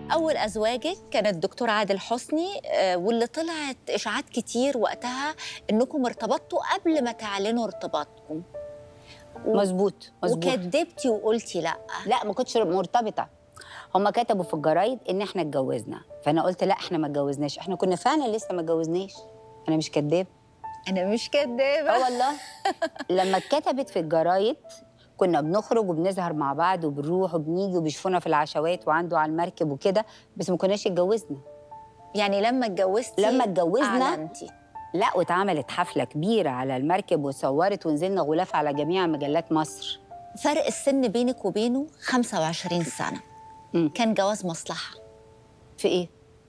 اول ازواجك كان الدكتور عادل حسني آه، واللي طلعت اشاعات كتير وقتها انكم ارتبطتوا قبل ما تعلنوا ارتباطكم و- مظبوط مظبوط وكدبتي وقلتي لا لا ما كنتش مرتبطه هم كتبوا في الجرايد ان احنا اتجوزنا فانا قلت لا احنا ما اتجوزناش احنا كنا فعلا لسه ما اتجوزناش انا مش كداب انا مش كدابه اه والله لما اتكتبت في الجرايد كنا بنخرج وبنظهر مع بعض وبنروح وبنيجي وبيشوفونا في العشوات وعنده على المركب وكده بس ما كناش اتجوزنا يعني لما اتجوزتي لما اتجوزنا اعلنتي لا واتعملت حفله كبيره على المركب وصورت ونزلنا غلاف على جميع مجلات مصر فرق السن بينك وبينه 25 سنه مم. كان جواز مصلحه في ايه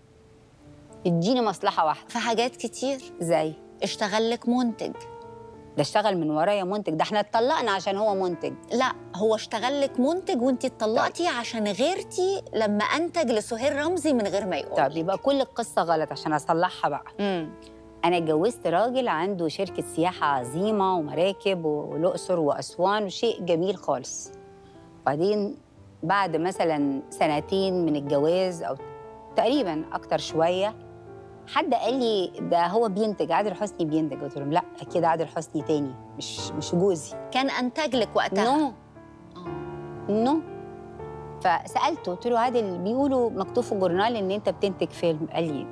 اديني مصلحه واحده في حاجات كتير زي اشتغل لك منتج ده اشتغل من ورايا منتج ده احنا اتطلقنا عشان هو منتج لا هو اشتغل لك منتج وانت اتطلقتي عشان غيرتي لما انتج لسهير رمزي من غير ما يقول طب يبقى كل القصه غلط عشان اصلحها بقى امم انا اتجوزت راجل عنده شركه سياحه عظيمه ومراكب والاقصر واسوان وشيء جميل خالص بعدين بعد مثلا سنتين من الجواز او تقريبا اكتر شويه حد قال لي ده هو بينتج عادل حسني بينتج قلت لهم لا اكيد عادل حسني تاني مش مش جوزي كان انتج لك وقتها نو آه. نو فسالته قلت له عادل بيقولوا مكتوب في الجورنال ان انت بتنتج فيلم قال لي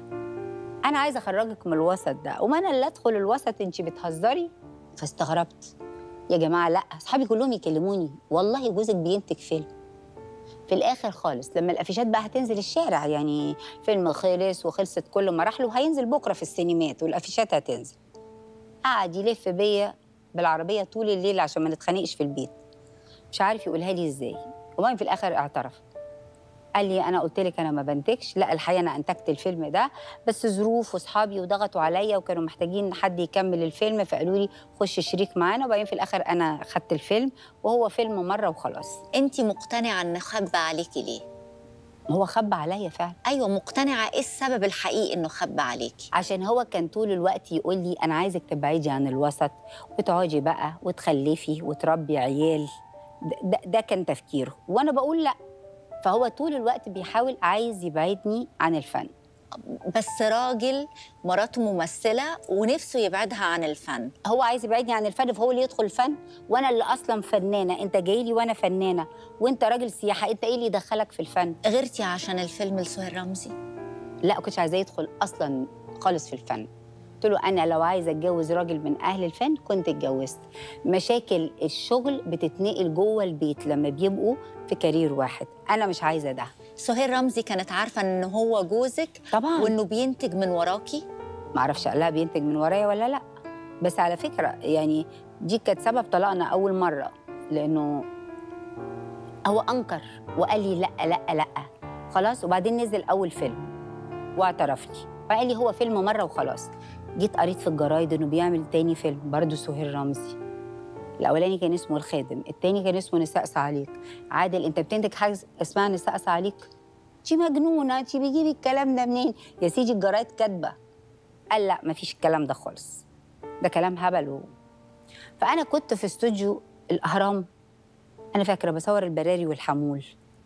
انا عايزه اخرجك من الوسط ده وما انا اللي ادخل الوسط انت بتهزري فاستغربت يا جماعه لا اصحابي كلهم يكلموني والله جوزك بينتج فيلم في الاخر خالص لما الافيشات بقى هتنزل الشارع يعني فيلم خلص وخلصت كل مراحله وهينزل بكره في السينمات والافيشات هتنزل قعد يلف بيا بالعربيه طول الليل عشان ما نتخانقش في البيت مش عارف يقولها لي ازاي وبعدين في الاخر اعترف قال لي انا قلت لك انا ما بنتجش لا الحقيقه انا انتجت الفيلم ده بس ظروف واصحابي وضغطوا عليا وكانوا محتاجين حد يكمل الفيلم فقالوا لي خش شريك معانا وبعدين في الاخر انا خدت الفيلم وهو فيلم مره وخلاص انت مقتنعه ان خبى عليكي ليه هو خبى عليا فعلا ايوه مقتنعه ايه السبب الحقيقي انه خبى عليكي عشان هو كان طول الوقت يقول لي انا عايزك تبعدي عن الوسط وتقعدي بقى وتخلفي وتربي عيال ده, ده, ده كان تفكيره وانا بقول لا فهو طول الوقت بيحاول عايز يبعدني عن الفن بس راجل مراته ممثله ونفسه يبعدها عن الفن هو عايز يبعدني عن الفن فهو اللي يدخل الفن وانا اللي اصلا فنانه انت جاي لي وانا فنانه وانت راجل سياحه انت ايه اللي يدخلك في الفن غيرتي عشان الفيلم لسهير رمزي لا ما كنتش عايزاه يدخل اصلا خالص في الفن قلت له انا لو عايزه اتجوز راجل من اهل الفن كنت اتجوزت مشاكل الشغل بتتنقل جوه البيت لما بيبقوا في كارير واحد انا مش عايزه ده سهير رمزي كانت عارفه ان هو جوزك طبعا وانه بينتج من وراكي ما اعرفش قالها بينتج من ورايا ولا لا بس على فكره يعني دي كانت سبب طلاقنا اول مره لانه هو انكر وقال لي لا لا لا خلاص وبعدين نزل اول فيلم واعترف لي فقال لي هو فيلم مره وخلاص جيت قريت في الجرايد انه بيعمل تاني فيلم برضه سهير رمزي الاولاني كان اسمه الخادم التاني كان اسمه نساء صعاليك عادل انت بتنتج حاجه اسمها نساء صعاليك انت مجنونه انت بيجيبي الكلام ده منين يا سيدي الجرايد كاتبه قال لا مفيش الكلام ده خالص ده كلام هبل و... فانا كنت في استوديو الاهرام انا فاكره بصور البراري والحمول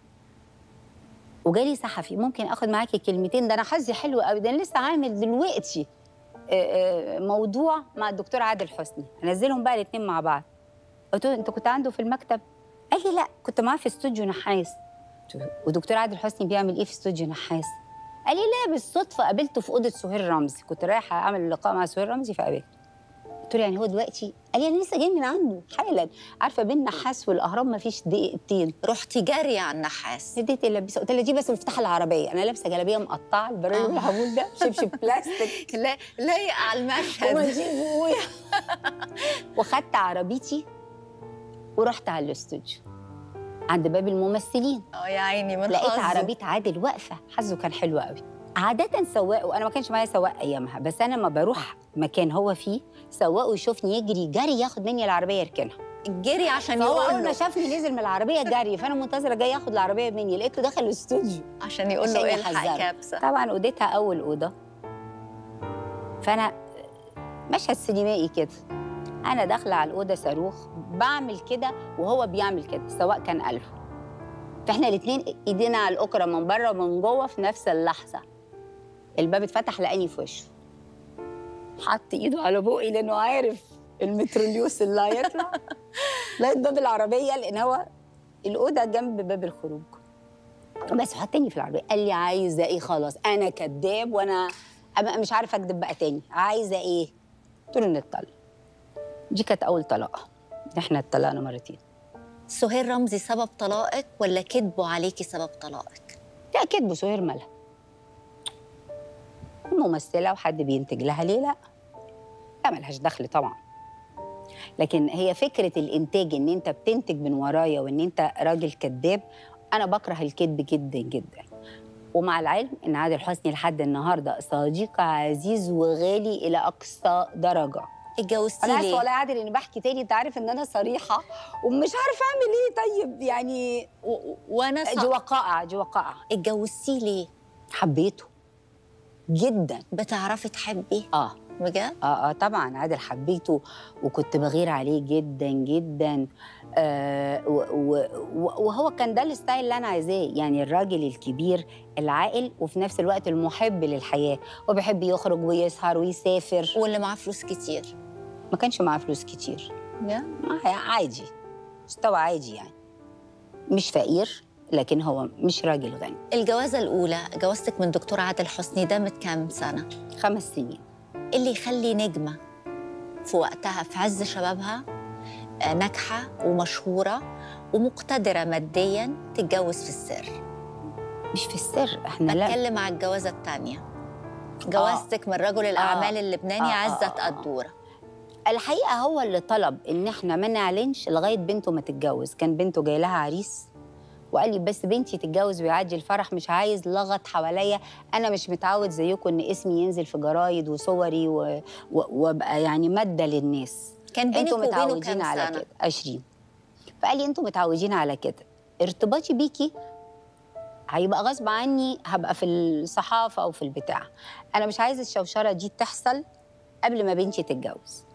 وجالي صحفي ممكن اخد معاكي كلمتين ده انا حظي حلو قوي ده انا لسه عامل دلوقتي آه، آه، موضوع مع الدكتور عادل حسني انزلهم بقى الاثنين مع بعض قلت له انت كنت عنده في المكتب قال لي لا كنت معاه في استوديو نحاس قلت له، ودكتور عادل حسني بيعمل ايه في استوديو نحاس قال لي لا بالصدفه قابلته في اوضه سهير رمزي كنت رايحه اعمل لقاء مع سهير رمزي فقابلته قلت له يعني هو دلوقتي قال لي انا لسه جاي من عنده حالا عارفه بين نحاس والاهرام ما فيش دقيقتين رحتي جاريه على النحاس اديت اللبسه قلت لها دي بس مفتاح العربيه انا لابسه جلابيه مقطعه البراري آه. والهبول ده شبشب بلاستيك لا لايقه على المشهد ومنجيل جوايا وخدت عربيتي ورحت على الاستوديو عند باب الممثلين اه يا عيني من لقيت حظه. عربيه عادل واقفه حظه كان حلو قوي عادة سواقه أنا ما كانش معايا سواق أيامها بس أنا لما بروح مكان هو فيه سواقه يشوفني يجري جري ياخد مني العربية يركنها جري عشان فهو يقول أول ما له شافني نزل من العربية جري فأنا منتظرة جاي ياخد العربية مني لقيته دخل الاستوديو عشان يقول له عشان ايه الحق يحذره. كابسه طبعا أوضتها أول أوضة فأنا مشهد سينمائي كده أنا داخلة على الأوضة صاروخ بعمل كده وهو بيعمل كده سواء كان قاله فاحنا الاثنين ايدينا على الاكره من بره ومن جوه في نفس اللحظه الباب اتفتح لقاني في وشه حط ايده على بوقي لانه عارف المتروليوس اللي هيطلع لقيت باب العربيه لان هو الاوضه جنب باب الخروج بس حطني في العربيه قال لي عايزه ايه خلاص انا كذاب وانا أبقى مش عارفه اكذب بقى تاني عايزه ايه قلت له نتطلق دي كانت اول طلاقه احنا اتطلقنا مرتين سهير رمزي سبب طلاقك ولا كذبوا عليكي سبب طلاقك لا كدب سهير مالها ممثلة وحد بينتج لها ليه لا لا ملهاش دخل طبعا لكن هي فكرة الإنتاج إن أنت بتنتج من ورايا وإن أنت راجل كذاب أنا بكره الكذب جدا جدا ومع العلم إن عادل حسني لحد النهاردة صديق عزيز وغالي إلى أقصى درجة اتجوزتي أنا آسفة ليه والله يا عادل إني بحكي تاني أنت عارف إن أنا صريحة ومش عارفة أعمل إيه طيب يعني و- و- وانا دي ص... وقائع دي وقائع اتجوزتيه ليه حبيته جدا بتعرفي تحبي اه بجد اه اه طبعا عادل حبيته وكنت بغير عليه جدا جدا آه و- و- و- وهو كان ده الستايل اللي انا عايزاه يعني الراجل الكبير العاقل وفي نفس الوقت المحب للحياه وبيحب يخرج ويسهر ويسافر واللي معاه فلوس كتير ما كانش معاه فلوس كتير بجد؟ آه، عادي مستوى عادي يعني مش فقير لكن هو مش راجل غني الجوازه الاولى جوازتك من دكتور عادل حسني ده من كام سنه خمس سنين إيه اللي يخلي نجمه في وقتها في عز شبابها آه، ناجحه ومشهوره ومقتدره ماديا تتجوز في السر مش في السر احنا لا بتكلم على الجوازه الثانيه جوازتك من رجل الاعمال اللبناني آه، آه، عزت آه، آه. قدوره الحقيقه هو اللي طلب ان احنا ما نعلنش لغايه بنته ما تتجوز كان بنته جاي لها عريس وقال لي بس بنتي تتجوز ويعدي الفرح مش عايز لغط حواليا انا مش متعود زيكم ان اسمي ينزل في جرايد وصوري و- و- وابقى يعني ماده للناس كان بينك انتوا وبينه متعودين كام على سنه كده 20 فقال لي انتوا متعودين على كده ارتباطي بيكي هيبقى غصب عني هبقى في الصحافه او في البتاع انا مش عايزه الشوشره دي تحصل قبل ما بنتي تتجوز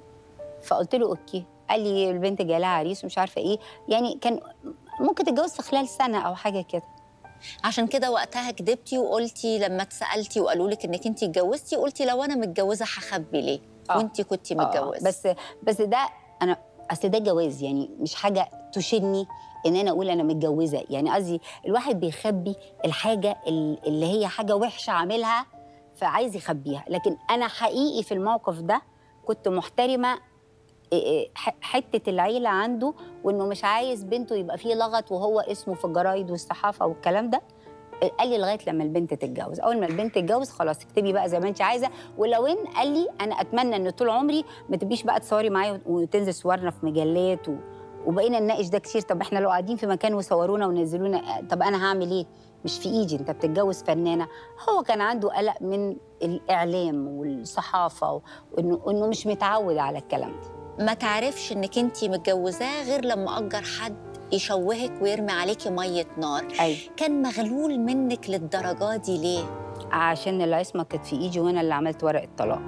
فقلت له اوكي قال لي البنت جالها عريس ومش عارفه ايه يعني كان ممكن تتجوز في خلال سنه او حاجه كده عشان كده وقتها كدبتي وقلتي لما اتسالتي وقالوا لك انك انت اتجوزتي قلتي لو انا متجوزه هخبي ليه آه. وانت كنتي آه، متجوزه بس بس ده انا اصل ده جواز يعني مش حاجه تشني ان انا اقول انا متجوزه يعني قصدي الواحد بيخبي الحاجه ال- اللي هي حاجه وحشه عاملها فعايز يخبيها لكن انا حقيقي في الموقف ده كنت محترمه إيه إيه ح- حته العيله عنده وانه مش عايز بنته يبقى فيه لغط وهو اسمه في الجرايد والصحافه والكلام ده إيه، قال لي لغايه لما البنت تتجوز اول ما البنت تتجوز خلاص اكتبي بقى زي ما انت عايزه ولو ان قال لي انا اتمنى ان طول عمري ما تبقيش بقى تصوري معايا وتنزل صورنا في مجلات و... وبقينا نناقش ده كتير طب احنا لو قاعدين في مكان وصورونا ونزلونا آه، طب انا هعمل ايه مش في ايدي انت بتتجوز فنانه هو كان عنده قلق من الاعلام والصحافه وانه انه مش متعود على الكلام ده ما تعرفش انك انت متجوزاه غير لما اجر حد يشوهك ويرمي عليكي ميه نار ايوه كان مغلول منك للدرجه دي ليه عشان العصمه كانت في ايدي وانا اللي عملت ورق الطلاق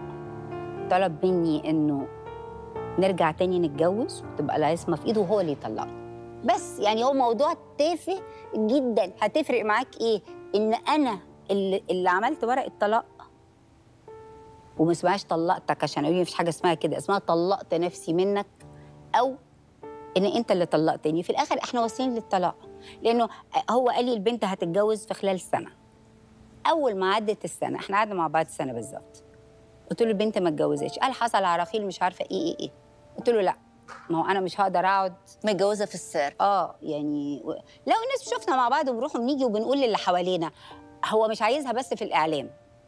طلب مني انه نرجع تاني نتجوز وتبقى العصمه في ايده وهو اللي يطلقني بس يعني هو موضوع تافه جدا هتفرق معاك ايه ان انا اللي, اللي عملت ورق الطلاق وما اسمهاش طلقتك عشان اقول مفيش حاجه اسمها كده اسمها طلقت نفسي منك او ان انت اللي طلقتني في الاخر احنا واصلين للطلاق لانه هو قال لي البنت هتتجوز في خلال سنه اول ما عدت السنه احنا قعدنا مع بعض سنه بالظبط قلت له البنت ما اتجوزتش قال حصل عراقيل مش عارفه ايه ايه ايه قلت له لا ما هو انا مش هقدر اقعد متجوزه في السر اه يعني و- لو الناس شفنا مع بعض وبنروح وبنيجي وبنقول للي حوالينا هو مش عايزها بس في الاعلام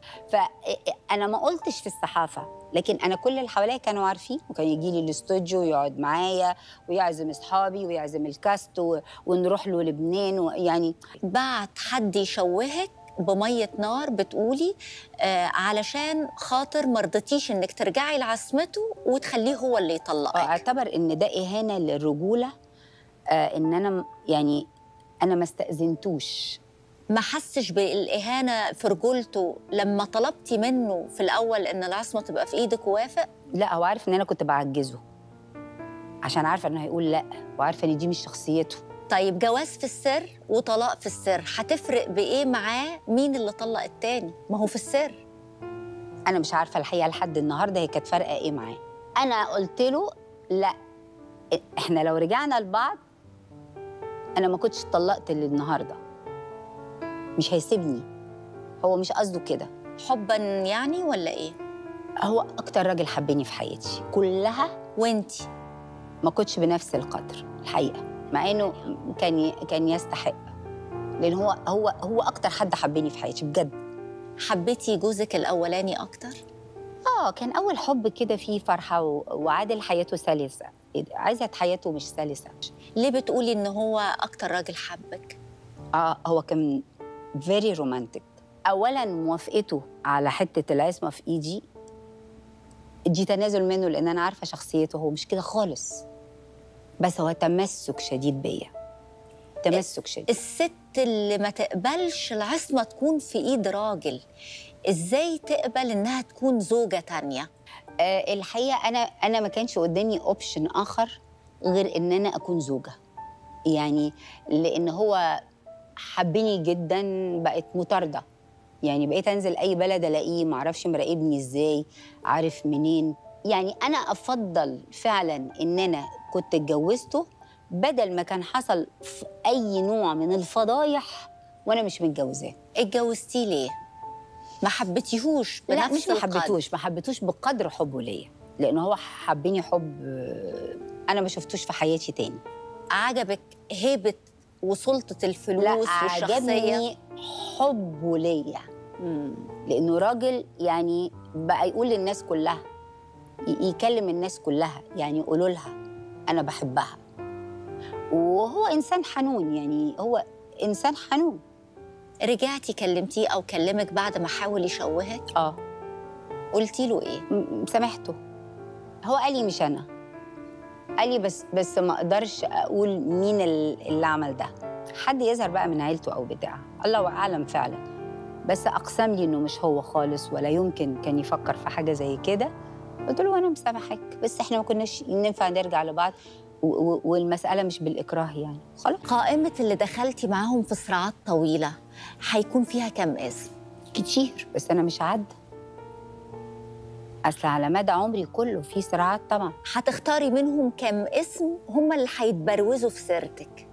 فانا ما قلتش في الصحافه لكن انا كل اللي حواليا كانوا عارفين وكان يجي لي الاستوديو ويقعد معايا ويعزم اصحابي ويعزم الكاست و... ونروح له لبنان ويعني بعت حد يشوهك بميه نار بتقولي آه علشان خاطر ما رضيتيش انك ترجعي لعصمته وتخليه هو اللي آه، يطلقك اعتبر ان ده اهانه للرجوله آه ان انا م- يعني انا ما استاذنتوش ما حسش بالاهانه في رجولته لما طلبتي منه في الاول ان العصمه تبقى في ايدك ووافق لا هو عارف ان انا كنت بعجزه عشان عارفه انه هيقول لا وعارفه ان دي مش شخصيته طيب جواز في السر وطلاق في السر هتفرق بايه معاه مين اللي طلق التاني ما هو في السر انا مش عارفه الحقيقه لحد النهارده هي كانت فارقه ايه معاه انا قلت له لا احنا لو رجعنا لبعض انا ما كنتش اتطلقت للنهارده مش هيسيبني هو مش قصده كده حبا يعني ولا ايه هو اكتر راجل حبني في حياتي كلها وانتي ما كنتش بنفس القدر الحقيقه مع انه كان ي- كان يستحق لان هو هو هو اكتر حد حبني في حياتي بجد حبيتي جوزك الاولاني اكتر اه كان اول حب كده فيه فرحه و- وعادل حياته سلسه عايزه حياته مش سلسه ليه بتقولي ان هو اكتر راجل حبك اه هو كان فيري رومانتك اولا موافقته على حته العصمه في ايدي دي تنازل منه لان انا عارفه شخصيته هو مش كده خالص بس هو تمسك شديد بيا تمسك شديد الست اللي ما تقبلش العصمه تكون في ايد راجل ازاي تقبل انها تكون زوجه تانية آه الحقيقه انا انا ما كانش قدامي اوبشن اخر غير ان انا اكون زوجه يعني لان هو حبني جدا بقت مطارده يعني بقيت انزل اي بلد الاقيه معرفش مراقبني ازاي عارف منين يعني انا افضل فعلا ان انا كنت اتجوزته بدل ما كان حصل في اي نوع من الفضايح وانا مش متجوزاه اتجوزتيه ليه ما حبيتيهوش بنفس لا مش ما القدر. حبيتوش ما حبيتوش بقدر حبه ليا لان هو حبني حب آه، انا ما شفتوش في حياتي تاني عجبك هيبه وسلطه لا الفلوس والشخصيه عجبني حبه ليا مم. لانه راجل يعني بقى يقول للناس كلها ي- يكلم الناس كلها يعني يقولوا لها انا بحبها وهو انسان حنون يعني هو انسان حنون رجعتي كلمتيه او كلمك بعد ما حاول يشوهك اه قلتي له ايه م- سامحته هو قال لي مش انا قال لي بس بس ما اقدرش اقول مين ال- اللي عمل ده حد يظهر بقى من عيلته او بتاع الله اعلم فعلا بس اقسم لي انه مش هو خالص ولا يمكن كان يفكر في حاجه زي كده قلت له انا مسامحك بس احنا ما كناش ينفع نرجع لبعض و- و- والمساله مش بالاكراه يعني خلاص قائمه اللي دخلتي معاهم في صراعات طويله هيكون فيها كم اسم كتير بس انا مش عادة اصل على مدى عمري كله في صراعات طبعا هتختاري منهم كم اسم هم اللي هيتبروزوا في سيرتك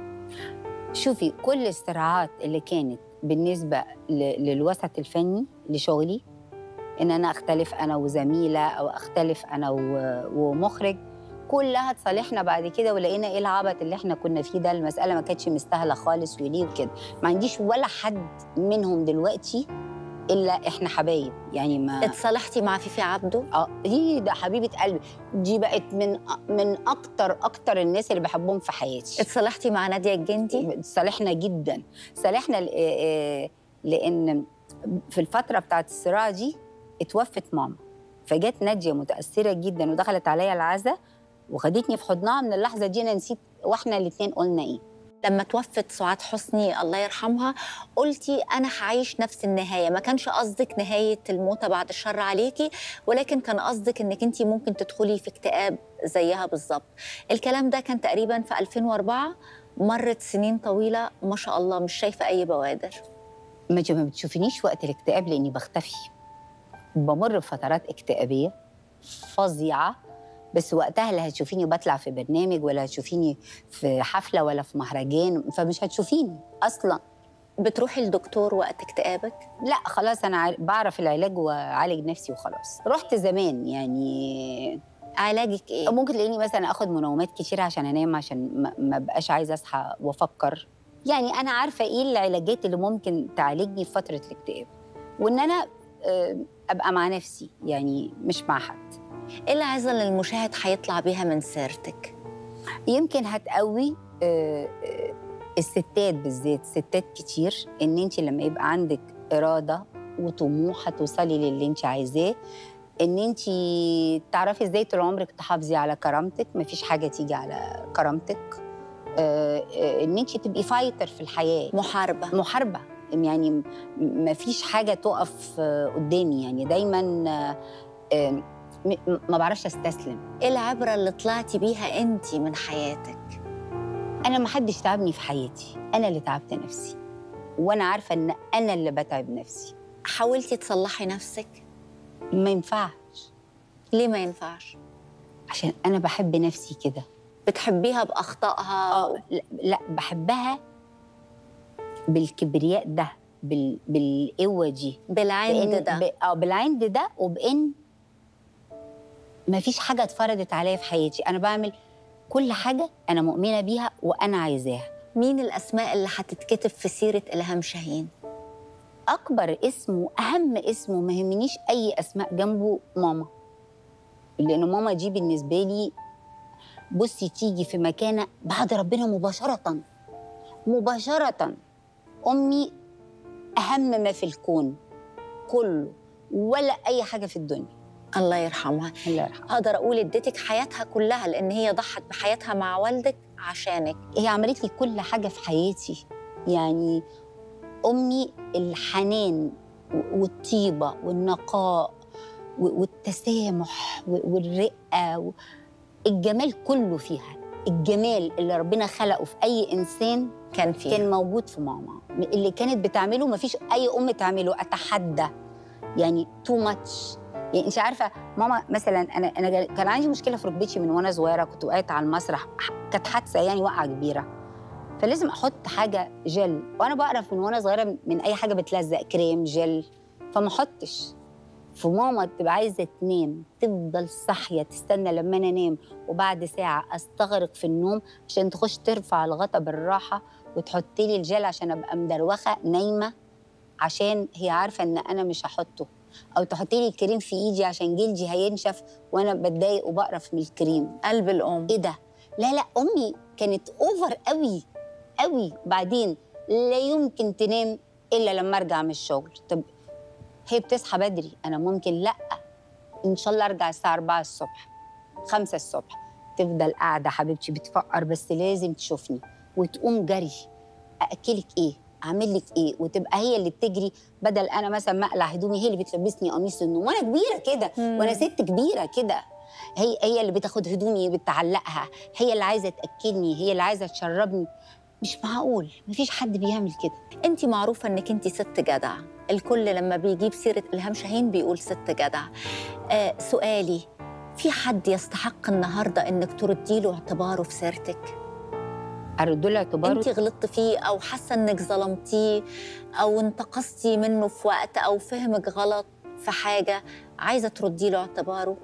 شوفي كل الصراعات اللي كانت بالنسبة ل- للوسط الفني لشغلي إن أنا أختلف أنا وزميلة أو أختلف أنا و- ومخرج كلها اتصالحنا بعد كده ولقينا إيه العبط اللي إحنا كنا فيه ده المسألة ما كانتش مستاهلة خالص وليه وكده ما عنديش ولا حد منهم دلوقتي إلا إحنا حبايب يعني ما اتصالحتي مع فيفي عبده اه دي ده حبيبة قلبي دي بقت من من أكتر أكتر الناس اللي بحبهم في حياتي اتصالحتي مع ناديه الجندي صالحنا جدا صالحنا ل- آه، لان في الفتره بتاعت الصراع دي اتوفت ماما فجت ناديه متاثره جدا ودخلت عليا العزا وخدتني في حضنها من اللحظه دي انا نسيت واحنا الاثنين قلنا ايه لما توفت سعاد حسني الله يرحمها قلتي انا هعيش نفس النهايه ما كانش قصدك نهايه الموتى بعد الشر عليكي ولكن كان قصدك انك انت ممكن تدخلي في اكتئاب زيها بالظبط الكلام ده كان تقريبا في 2004 مرت سنين طويله ما شاء الله مش شايفه اي بوادر ما ج- ما بتشوفينيش وقت الاكتئاب لاني بختفي بمر بفترات اكتئابيه فظيعه بس وقتها لا هتشوفيني بطلع في برنامج ولا هتشوفيني في حفله ولا في مهرجان فمش هتشوفيني اصلا بتروحي لدكتور وقت اكتئابك لا خلاص انا عار- بعرف العلاج واعالج نفسي وخلاص رحت زمان يعني علاجك ايه ممكن تلاقيني مثلا اخد منومات كتير عشان انام عشان ما- ما بقاش عايزه اصحى وافكر يعني انا عارفه ايه العلاجات اللي ممكن تعالجني في فتره الاكتئاب وان انا آه، ابقى مع نفسي يعني مش مع حد ايه العظه اللي المشاهد هيطلع بيها من سيرتك يمكن هتقوي آه، آه، الستات بالذات ستات كتير ان انت لما يبقى عندك اراده وطموح هتوصلي للي انت عايزاه ان انت تعرفي ازاي طول عمرك تحافظي على كرامتك مفيش حاجه تيجي على كرامتك آه، آه، ان انت تبقي فايتر في الحياه محاربه محاربه يعني م- مفيش حاجه تقف آه، قدامي يعني دايما آه، آه، م- ما بعرفش استسلم ايه العبره اللي طلعتي بيها انت من حياتك انا ما حدش تعبني في حياتي انا اللي تعبت نفسي وانا عارفه ان انا اللي بتعب نفسي حاولتي تصلحي نفسك ما ينفعش ليه ما ينفعش عشان انا بحب نفسي كده بتحبيها باخطائها اه لا, لا بحبها بالكبرياء ده بال... بالقوه دي بالعند بإن- ده ب... اه بالعند ده وبان ما فيش حاجه اتفرضت عليا في حياتي انا بعمل كل حاجه انا مؤمنه بيها وانا عايزاها مين الاسماء اللي هتتكتب في سيره الهام شاهين اكبر اسم واهم اسم وما يهمنيش اي اسماء جنبه ماما لان ماما دي بالنسبه لي بصي تيجي في مكانه بعد ربنا مباشره مباشره امي اهم ما في الكون كله ولا اي حاجه في الدنيا الله يرحمها الله يرحمها اقدر اقول اديتك حياتها كلها لان هي ضحت بحياتها مع والدك عشانك هي عملت لي كل حاجه في حياتي يعني امي الحنان والطيبه والنقاء و- والتسامح و- والرقه و- الجمال كله فيها الجمال اللي ربنا خلقه في اي انسان كان فيها كان موجود في ماما اللي كانت بتعمله ما فيش اي ام تعمله اتحدى يعني تو ماتش يعني انت عارفه ماما مثلا انا انا جا- كان عندي مشكله في ركبتي من وانا صغيره كنت وقعت على المسرح ح- كانت حادثه يعني وقعه كبيره فلازم احط حاجه جل وانا بعرف من وانا صغيره من اي حاجه بتلزق كريم جل فما احطش فماما تبقى عايزه تنام تفضل صاحيه تستنى لما انا انام وبعد ساعه استغرق في النوم عشان تخش ترفع الغطا بالراحه وتحط لي الجل عشان ابقى مدروخه نايمه عشان هي عارفه ان انا مش هحطه او تحطي لي الكريم في ايدي عشان جلدي هينشف وانا بتضايق وبقرف من الكريم قلب الام ايه ده لا لا امي كانت اوفر قوي قوي بعدين لا يمكن تنام الا لما ارجع من الشغل طب هي بتصحى بدري انا ممكن لا ان شاء الله ارجع الساعه 4 الصبح 5 الصبح تفضل قاعده حبيبتي بتفقر بس لازم تشوفني وتقوم جري ااكلك ايه اعمل لك ايه وتبقى هي اللي بتجري بدل انا مثلا مقلع هدومي هي اللي بتلبسني قميص النوم وانا كبيره كده مم. وانا ست كبيره كده هي هي اللي بتاخد هدومي بتعلقها هي اللي عايزه تاكلني هي اللي عايزه تشربني مش معقول مفيش حد بيعمل كده انت معروفه انك انت ست جدع الكل لما بيجيب سيره الهام شاهين بيقول ست جدع آه سؤالي في حد يستحق النهارده انك تردي له اعتباره في سيرتك ارد له اعتباره انت غلطت فيه او حاسه انك ظلمتيه او انتقصتي منه في وقت او فهمك غلط في حاجه عايزه تردي له اعتباره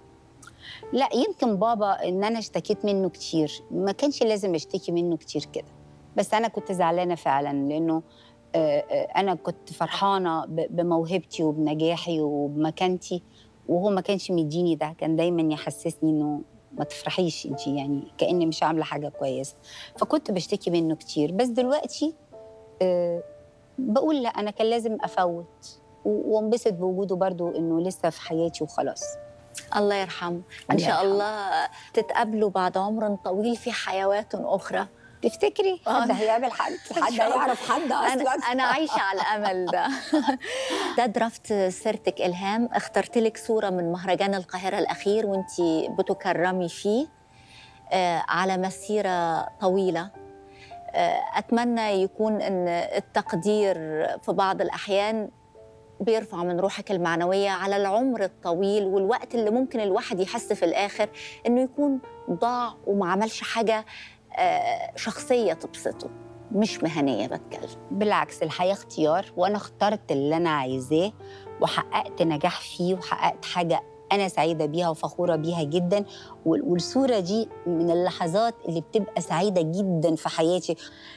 لا يمكن بابا ان انا اشتكيت منه كتير ما كانش لازم اشتكي منه كتير كده بس انا كنت زعلانه فعلا لانه آه، آه، انا كنت فرحانه ب- بموهبتي وبنجاحي وبمكانتي وهو ما كانش مديني ده كان دايما يحسسني انه ما تفرحيش انت يعني كاني مش عامله حاجه كويسه فكنت بشتكي منه كتير بس دلوقتي آه، بقول لا انا كان لازم افوت و- وانبسط بوجوده برضو انه لسه في حياتي وخلاص الله يرحمه ان الله شاء يرحمه. الله تتقابلوا بعد عمر طويل في حيوات اخرى تفتكري آه. حد هيقابل حد حد شاء الله. هيعرف حد أنا, اصلا أنا عايشة على الأمل ده ده درافت سيرتك إلهام اخترت لك صورة من مهرجان القاهرة الأخير وانت بتكرمي فيه آه، على مسيرة طويلة آه، أتمنى يكون أن التقدير في بعض الأحيان بيرفع من روحك المعنوية على العمر الطويل والوقت اللي ممكن الواحد يحس في الآخر إنه يكون ضاع وما عملش حاجة آه، شخصية تبسطه مش مهنية بتكلم بالعكس الحياه اختيار وانا اخترت اللي انا عايزاه وحققت نجاح فيه وحققت حاجه انا سعيده بيها وفخوره بيها جدا وال- والصوره دي من اللحظات اللي بتبقى سعيده جدا في حياتي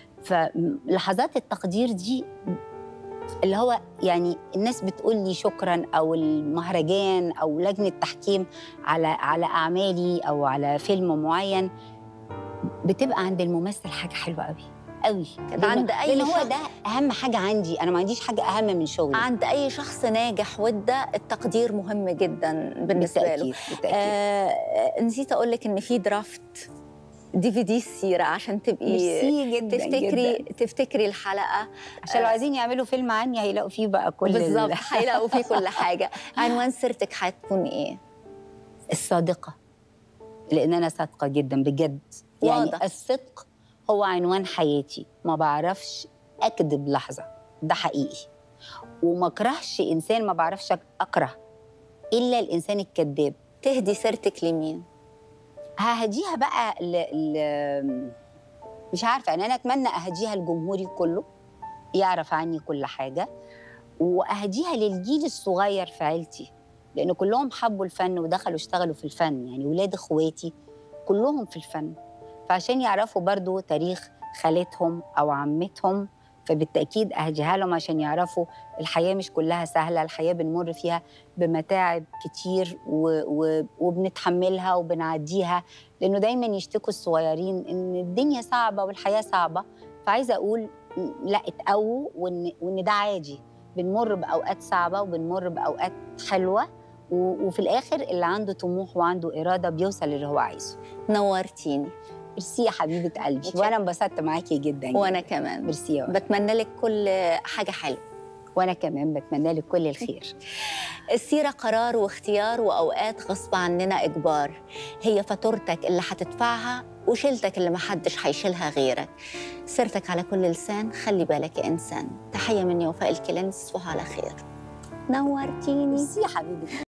فلحظات التقدير دي اللي هو يعني الناس بتقول لي شكرا او المهرجان او لجنه تحكيم على على اعمالي او على فيلم معين بتبقى عند الممثل حاجه حلوه قوي قوي كانت عند أي لان هو شخص. ده اهم حاجه عندي انا ما عنديش حاجه اهم من شغلي عند أي شخص ناجح وده التقدير مهم جدا بالنسبة له بالتاكيد بالتاكيد آه نسيت أقول لك إن في درافت دي في دي السيرة عشان تبقي ميرسي جدا تفتكري جداً. تفتكري الحلقة عشان لو عايزين يعملوا فيلم عني هيلاقوا فيه بقى كل ال- بالظبط هيلاقوا فيه كل حاجة عنوان سيرتك هتكون إيه؟ الصادقه لان انا صادقه جدا بجد يعني واضح. الصدق هو عنوان حياتي ما بعرفش اكذب لحظه ده حقيقي وما اكرهش انسان ما بعرفش اكره الا الانسان الكذاب تهدي سيرتك لمين ههديها بقى ل... ل... مش عارفه يعني انا اتمنى اهديها لجمهوري كله يعرف عني كل حاجه واهديها للجيل الصغير في عيلتي لان كلهم حبوا الفن ودخلوا اشتغلوا في الفن يعني ولاد اخواتي كلهم في الفن فعشان يعرفوا برضو تاريخ خالتهم او عمتهم فبالتاكيد اهديها لهم عشان يعرفوا الحياه مش كلها سهله الحياه بنمر فيها بمتاعب كتير و... و... وبنتحملها وبنعديها لانه دايما يشتكوا الصغيرين ان الدنيا صعبه والحياه صعبه فعايزه اقول م- لا اتقووا وان وان ده عادي بنمر باوقات صعبه وبنمر باوقات حلوه و... وفي الاخر اللي عنده طموح وعنده اراده بيوصل اللي هو عايزه نورتيني ميرسي يا حبيبه قلبي متشكرة. وانا انبسطت معاكي جدا وانا كمان ميرسي يا وفاء. بتمنى لك كل حاجه حلوه وانا كمان بتمنى لك كل الخير السيرة قرار واختيار وأوقات غصب عننا إجبار هي فاتورتك اللي هتدفعها وشيلتك اللي محدش هيشيلها غيرك سيرتك على كل لسان خلي بالك يا إنسان تحية مني وفاء الكلام تصبحوا على خير نورتيني ميرسي يا حبيبتي